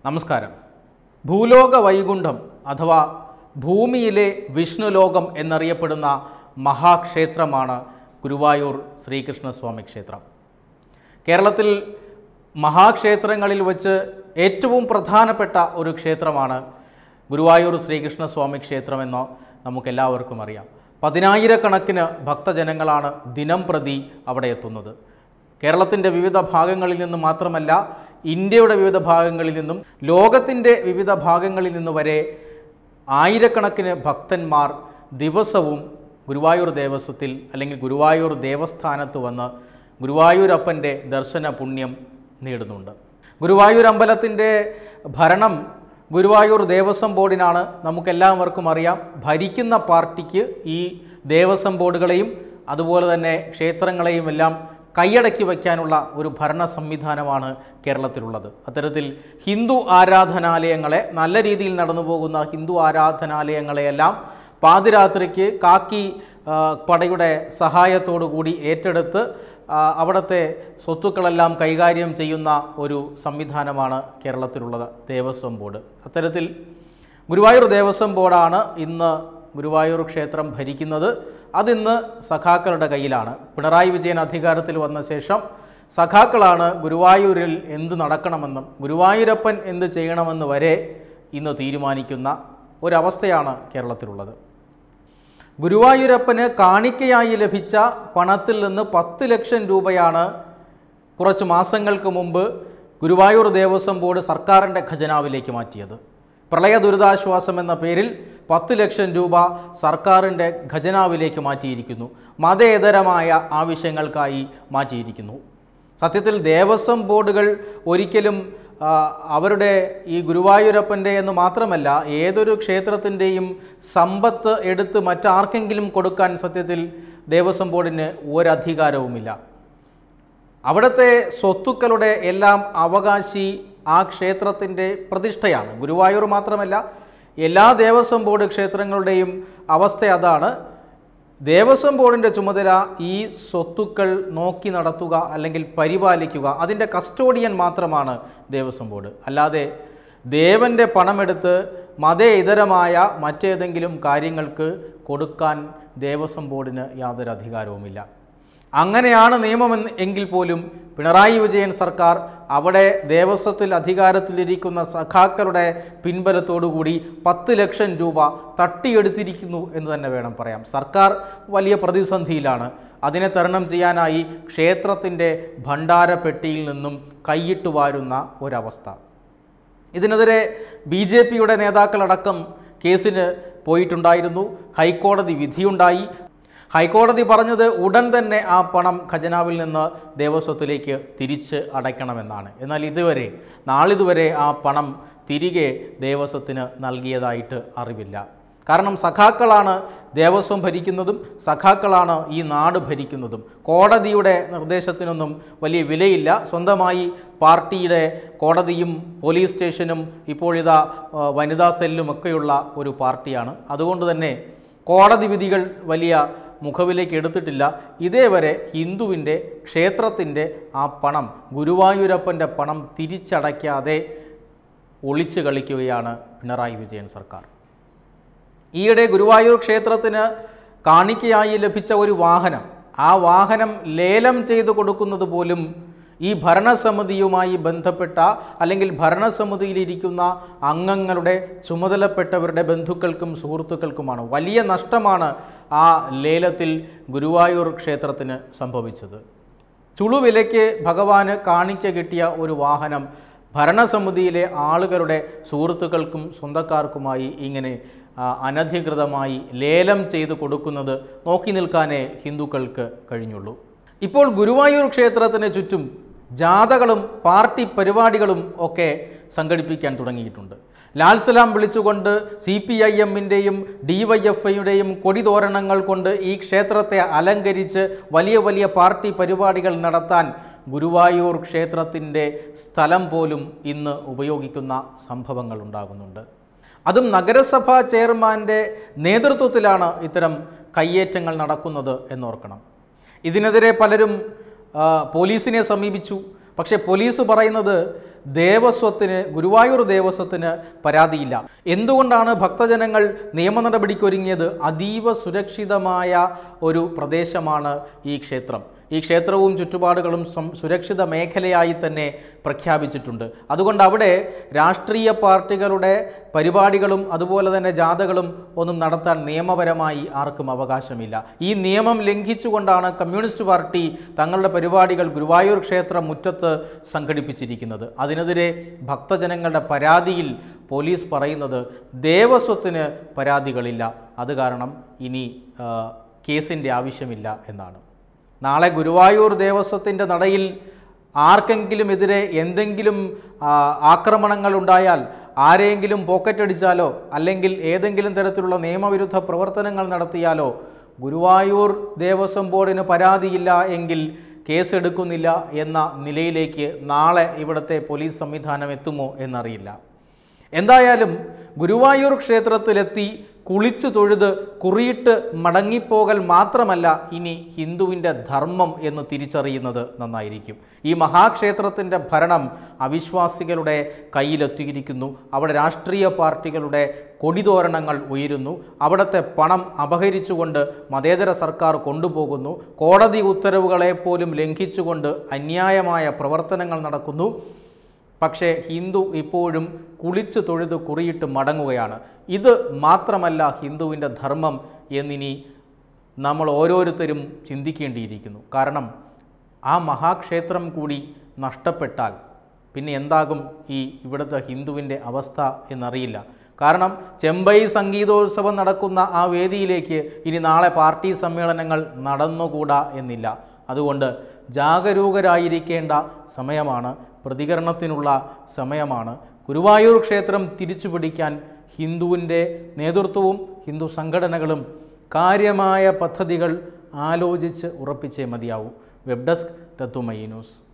നമസ്കാരം ഭൂലോക വൈകുണ്ഠം അഥവാ ഭൂമിയിലെ വിഷ്ണുലോകം എന്നറിയപ്പെടുന്ന മഹാക്ഷേത്രമാണ് ഗുരുവായൂർ ശ്രീകൃഷ്ണസ്വാമി ക്ഷേത്രം കേരളത്തിൽ മഹാക്ഷേത്രങ്ങളിൽ വച്ച് ഏറ്റവും പ്രധാനപ്പെട്ട ഒരു ക്ഷേത്രമാണ് ഗുരുവായൂർ ശ്രീകൃഷ്ണസ്വാമി ക്ഷേത്രമെന്ന് നമുക്കെല്ലാവർക്കും അറിയാം പതിനായിരക്കണക്കിന് ഭക്തജനങ്ങളാണ് ദിനം പ്രതി അവിടെ എത്തുന്നത് കേരളത്തിൻ്റെ വിവിധ ഭാഗങ്ങളിൽ നിന്ന് മാത്രമല്ല ഇന്ത്യയുടെ വിവിധ ഭാഗങ്ങളിൽ നിന്നും ലോകത്തിൻ്റെ വിവിധ ഭാഗങ്ങളിൽ നിന്ന് വരെ ആയിരക്കണക്കിന് ഭക്തന്മാർ ദിവസവും ഗുരുവായൂർ ദേവസ്വത്തിൽ അല്ലെങ്കിൽ ഗുരുവായൂർ ദേവസ്ഥാനത്ത് വന്ന് ഗുരുവായൂരപ്പൻ്റെ ദർശന പുണ്യം നേടുന്നുണ്ട് ഗുരുവായൂർ അമ്പലത്തിൻ്റെ ഭരണം ഗുരുവായൂർ ദേവസ്വം ബോർഡിനാണ് നമുക്കെല്ലാവർക്കും അറിയാം ഭരിക്കുന്ന പാർട്ടിക്ക് ഈ ദേവസ്വം ബോർഡുകളെയും അതുപോലെ തന്നെ ക്ഷേത്രങ്ങളെയും എല്ലാം കൈയടക്കി വയ്ക്കാനുള്ള ഒരു ഭരണ സംവിധാനമാണ് കേരളത്തിലുള്ളത് അത്തരത്തിൽ ഹിന്ദു ആരാധനാലയങ്ങളെ നല്ല രീതിയിൽ നടന്നു പോകുന്ന ഹിന്ദു ആരാധനാലയങ്ങളെയെല്ലാം പാതിരാത്രിക്ക് കാക്കി ആ, പടയുടെ സഹായത്തോടു കൂടി ഏറ്റെടുത്ത് ആ, അവിടുത്തെ സ്വത്തുക്കളെല്ലാം കൈകാര്യം ചെയ്യുന്ന ഒരു സംവിധാനമാണ് കേരളത്തിലുള്ളത് ദേവസ്വം ബോർഡ് അത്തരത്തിൽ ഗുരുവായൂർ ദേവസ്വം ബോർഡാണ് ഇന്ന് ഗുരുവായൂർ ക്ഷേത്രം ഭരിക്കുന്നത് അതിന്ന് സഖാക്കളുടെ കയ്യിലാണ് പിണറായി വിജയൻ അധികാരത്തിൽ വന്ന ശേഷം സഖാക്കളാണ് ഗുരുവായൂരിൽ എന്ത് നടക്കണമെന്നും ഗുരുവായൂരപ്പൻ എന്ത് ചെയ്യണമെന്ന് വരെ ഇന്ന് തീരുമാനിക്കുന്ന ഒരവസ്ഥയാണ് കേരളത്തിലുള്ളത് ഗുരുവായൂരപ്പന് കാണിക്കയായി ലഭിച്ച പണത്തിൽ നിന്ന് പത്ത് ലക്ഷം രൂപയാണ് കുറച്ച് മാസങ്ങൾക്ക് മുമ്പ് ഗുരുവായൂർ ദേവസ്വം ബോർഡ് സർക്കാരിൻ്റെ ഖജനാവിലേക്ക് മാറ്റിയത് പ്രളയ ദുരിതാശ്വാസം എന്ന പേരിൽ പത്ത് ലക്ഷം രൂപ സർക്കാരിൻ്റെ ഖജനാവിലേക്ക് മാറ്റിയിരിക്കുന്നു മതേതരമായ ആവശ്യങ്ങൾക്കായി മാറ്റിയിരിക്കുന്നു സത്യത്തിൽ ദേവസ്വം ബോർഡുകൾ ഒരിക്കലും ആ, അവരുടെ ഈ ഗുരുവായൂരപ്പൻ്റെ എന്ന് മാത്രമല്ല ഏതൊരു ക്ഷേത്രത്തിൻ്റെയും സമ്പത്ത് എടുത്ത് മറ്റാർക്കെങ്കിലും കൊടുക്കാൻ സത്യത്തിൽ ദേവസ്വം ബോർഡിന് ഒരധികാരവുമില്ല അവിടുത്തെ സ്വത്തുക്കളുടെ എല്ലാം അവകാശി ആ ക്ഷേത്രത്തിൻ്റെ പ്രതിഷ്ഠയാണ് ഗുരുവായൂർ മാത്രമല്ല എല്ലാ ദേവസ്വം ബോർഡ് ക്ഷേത്രങ്ങളുടെയും അവസ്ഥ അതാണ് ദേവസ്വം ബോർഡിൻ്റെ ചുമതല ഈ സ്വത്തുക്കൾ നോക്കി നടത്തുക അല്ലെങ്കിൽ പരിപാലിക്കുക അതിൻ്റെ കസ്റ്റോഡിയൻ മാത്രമാണ് ദേവസ്വം ബോർഡ് അല്ലാതെ ദേവൻ്റെ പണമെടുത്ത് മതേതരമായ മറ്റേതെങ്കിലും കാര്യങ്ങൾക്ക് കൊടുക്കാൻ ദേവസ്വം ബോർഡിന് യാതൊരു അധികാരവുമില്ല അങ്ങനെയാണ് നിയമമെന്ന് എങ്കിൽ പോലും പിണറായി വിജയൻ സർക്കാർ അവിടെ ദേവസ്വത്തിൽ അധികാരത്തിലിരിക്കുന്ന സഖാക്കളുടെ പിൻബലത്തോടുകൂടി പത്ത് ലക്ഷം രൂപ തട്ടിയെടുത്തിരിക്കുന്നു എന്ന് തന്നെ വേണം പറയാം സർക്കാർ വലിയ പ്രതിസന്ധിയിലാണ് അതിനെ തരണം ചെയ്യാനായി ക്ഷേത്രത്തിൻ്റെ ഭണ്ഡാരപ്പെട്ടിയിൽ നിന്നും കൈയിട്ട് വാരുന്ന ഒരവസ്ഥ ഇതിനെതിരെ ബി ജെ പിയുടെ നേതാക്കളടക്കം കേസിന് പോയിട്ടുണ്ടായിരുന്നു ഹൈക്കോടതി വിധിയുണ്ടായി ഹൈക്കോടതി പറഞ്ഞത് ഉടൻ തന്നെ ആ പണം ഖജനാവിൽ നിന്ന് ദേവസ്വത്തിലേക്ക് തിരിച്ച് അടയ്ക്കണമെന്നാണ് എന്നാൽ ഇതുവരെ നാളിതുവരെ ആ പണം തിരികെ ദേവസ്വത്തിന് നൽകിയതായിട്ട് അറിവില്ല കാരണം സഖാക്കളാണ് ദേവസ്വം ഭരിക്കുന്നതും സഖാക്കളാണ് ഈ നാട് ഭരിക്കുന്നതും കോടതിയുടെ നിർദ്ദേശത്തിനൊന്നും വലിയ വിലയില്ല സ്വന്തമായി പാർട്ടിയുടെ കോടതിയും പോലീസ് സ്റ്റേഷനും ഇപ്പോഴിതാ ആ, വനിതാ സെല്ലും ഒക്കെയുള്ള ഒരു പാർട്ടിയാണ് അതുകൊണ്ട് തന്നെ കോടതി വിധികൾ വലിയ മുഖവിലേക്ക് എടുത്തിട്ടില്ല ഇതേവരെ ഹിന്ദുവിൻ്റെ ക്ഷേത്രത്തിൻ്റെ ആ പണം ഗുരുവായൂരപ്പൻ്റെ പണം തിരിച്ചടയ്ക്കാതെ ഒളിച്ചു കളിക്കുകയാണ് പിണറായി വിജയൻ സർക്കാർ ഈയിടെ ഗുരുവായൂർ ക്ഷേത്രത്തിന് കാണിക്കയായി ലഭിച്ച ഒരു വാഹനം ആ വാഹനം ലേലം ചെയ്തു കൊടുക്കുന്നത് പോലും ഈ ഭരണസമിതിയുമായി ബന്ധപ്പെട്ട അല്ലെങ്കിൽ ഭരണസമിതിയിലിരിക്കുന്ന അംഗങ്ങളുടെ ചുമതലപ്പെട്ടവരുടെ ബന്ധുക്കൾക്കും സുഹൃത്തുക്കൾക്കുമാണ് വലിയ നഷ്ടമാണ് ആ ലേലത്തിൽ ഗുരുവായൂർ ക്ഷേത്രത്തിന് സംഭവിച്ചത് ചുളുവിലയ്ക്ക് ഭഗവാന് കാണിക്ക കിട്ടിയ ഒരു വാഹനം ഭരണസമിതിയിലെ ആളുകളുടെ സുഹൃത്തുക്കൾക്കും സ്വന്തക്കാർക്കുമായി ഇങ്ങനെ ആ, അനധികൃതമായി ലേലം ചെയ്ത് കൊടുക്കുന്നത് നോക്കി നിൽക്കാനേ ഹിന്ദുക്കൾക്ക് കഴിഞ്ഞുള്ളൂ ഇപ്പോൾ ഗുരുവായൂർ ക്ഷേത്രത്തിന് ചുറ്റും ജാഥകളും പാർട്ടി പരിപാടികളും ഒക്കെ സംഘടിപ്പിക്കാൻ തുടങ്ങിയിട്ടുണ്ട് ലാൽ സലാം വിളിച്ചുകൊണ്ട് സി പി ഐ എമ്മിൻ്റെയും ഡി വൈ എഫ് ഐയുടെയും കൊടിതോരണങ്ങൾ കൊണ്ട് ഈ ക്ഷേത്രത്തെ അലങ്കരിച്ച് വലിയ വലിയ പാർട്ടി പരിപാടികൾ നടത്താൻ ഗുരുവായൂർ ക്ഷേത്രത്തിൻ്റെ സ്ഥലം പോലും ഇന്ന് ഉപയോഗിക്കുന്ന സംഭവങ്ങൾ ഉണ്ടാകുന്നുണ്ട് അതും നഗരസഭാ ചെയർമാൻ്റെ നേതൃത്വത്തിലാണ് ഇത്തരം കയ്യേറ്റങ്ങൾ നടക്കുന്നത് എന്നോർക്കണം ഇതിനെതിരെ പലരും ആ, പോലീസിനെ സമീപിച്ചു പക്ഷേ പോലീസ് പറയുന്നത് ദേവസ്വത്തിന് ഗുരുവായൂർ ദേവസ്വത്തിന് പരാതിയില്ല എന്തുകൊണ്ടാണ് ഭക്തജനങ്ങൾ നിയമ നടപടിക്കൊരുങ്ങിയത് അതീവ സുരക്ഷിതമായ ഒരു പ്രദേശമാണ് ഈ ക്ഷേത്രം ഈ ക്ഷേത്രവും ചുറ്റുപാടുകളും സം- സുരക്ഷിത മേഖലയായി തന്നെ പ്രഖ്യാപിച്ചിട്ടുണ്ട് അതുകൊണ്ട് അവിടെ രാഷ്ട്രീയ പാർട്ടികളുടെ പരിപാടികളും അതുപോലെ തന്നെ ജാഥകളും ഒന്നും നടത്താൻ നിയമപരമായി ആർക്കും അവകാശമില്ല ഈ നിയമം ലംഘിച്ചുകൊണ്ടാണ് കമ്മ്യൂണിസ്റ്റ് പാർട്ടി തങ്ങളുടെ പരിപാടികൾ ഗുരുവായൂർ ക്ഷേത്ര മുറ്റത്ത് സംഘടിപ്പിച്ചിരിക്കുന്നത് അതിനെതിരെ ഭക്തജനങ്ങളുടെ പരാതിയിൽ പോലീസ് പറയുന്നത് ദേവസ്വത്തിന് പരാതികളില്ല അത് കാരണം ഇനി ആ, കേസിൻ്റെ ആവശ്യമില്ല എന്നാണ് നാളെ ഗുരുവായൂർ ദേവസ്വത്തിൻ്റെ നടയിൽ ആർക്കെങ്കിലും എതിരെ എന്തെങ്കിലും ആ, ആക്രമണങ്ങൾ ഉണ്ടായാൽ ആരെയെങ്കിലും പോക്കറ്റടിച്ചാലോ അല്ലെങ്കിൽ ഏതെങ്കിലും തരത്തിലുള്ള നിയമവിരുദ്ധ പ്രവർത്തനങ്ങൾ നടത്തിയാലോ ഗുരുവായൂർ ദേവസ്വം ബോർഡിന് പരാതിയില്ല എങ്കിൽ കേസെടുക്കുന്നില്ല എന്ന നിലയിലേക്ക് നാളെ ഇവിടുത്തെ പോലീസ് സംവിധാനം എത്തുമോ എന്നറിയില്ല എന്തായാലും ഗുരുവായൂർ ക്ഷേത്രത്തിലെത്തി കുളിച്ചു തൊഴുത് കുറിയിട്ട് മടങ്ങിപ്പോകൽ മാത്രമല്ല ഇനി ഹിന്ദുവിൻ്റെ ധർമ്മം എന്ന് തിരിച്ചറിയുന്നത് നന്നായിരിക്കും ഈ മഹാക്ഷേത്രത്തിൻ്റെ ഭരണം അവിശ്വാസികളുടെ കയ്യിലെത്തിയിരിക്കുന്നു അവിടെ രാഷ്ട്രീയ പാർട്ടികളുടെ കൊടിതോരണങ്ങൾ ഉയരുന്നു അവിടുത്തെ പണം അപഹരിച്ചുകൊണ്ട് മതേതര സർക്കാർ കൊണ്ടുപോകുന്നു കോടതി ഉത്തരവുകളെ പോലും ലംഘിച്ചുകൊണ്ട് അന്യായമായ പ്രവർത്തനങ്ങൾ നടക്കുന്നു പക്ഷേ ഹിന്ദു ഇപ്പോഴും കുളിച്ചു തൊഴുത് കുറിയിട്ട് മടങ്ങുകയാണ് ഇത് മാത്രമല്ല ഹിന്ദുവിൻ്റെ ധർമ്മം എന്നിനി നമ്മൾ ഓരോരുത്തരും ചിന്തിക്കേണ്ടിയിരിക്കുന്നു കാരണം ആ മഹാക്ഷേത്രം കൂടി നഷ്ടപ്പെട്ടാൽ പിന്നെ എന്താകും ഈ ഇവിടുത്തെ ഹിന്ദുവിൻ്റെ അവസ്ഥ എന്നറിയില്ല കാരണം ചെമ്പൈ സംഗീതോത്സവം നടക്കുന്ന ആ വേദിയിലേക്ക് ഇനി നാളെ പാർട്ടി സമ്മേളനങ്ങൾ നടന്നുകൂടാ എന്നില്ല അതുകൊണ്ട് ജാഗരൂകരായിരിക്കേണ്ട സമയമാണ് പ്രതികരണത്തിനുള്ള സമയമാണ് ഗുരുവായൂർ ക്ഷേത്രം തിരിച്ചുപിടിക്കാൻ ഹിന്ദുവിൻ്റെ നേതൃത്വവും ഹിന്ദു സംഘടനകളും കാര്യമായ പദ്ധതികൾ ആലോചിച്ച് ഉറപ്പിച്ചേ മതിയാവൂ വെബ് ഡെസ്ക് തത്തുമയി ന്യൂസ്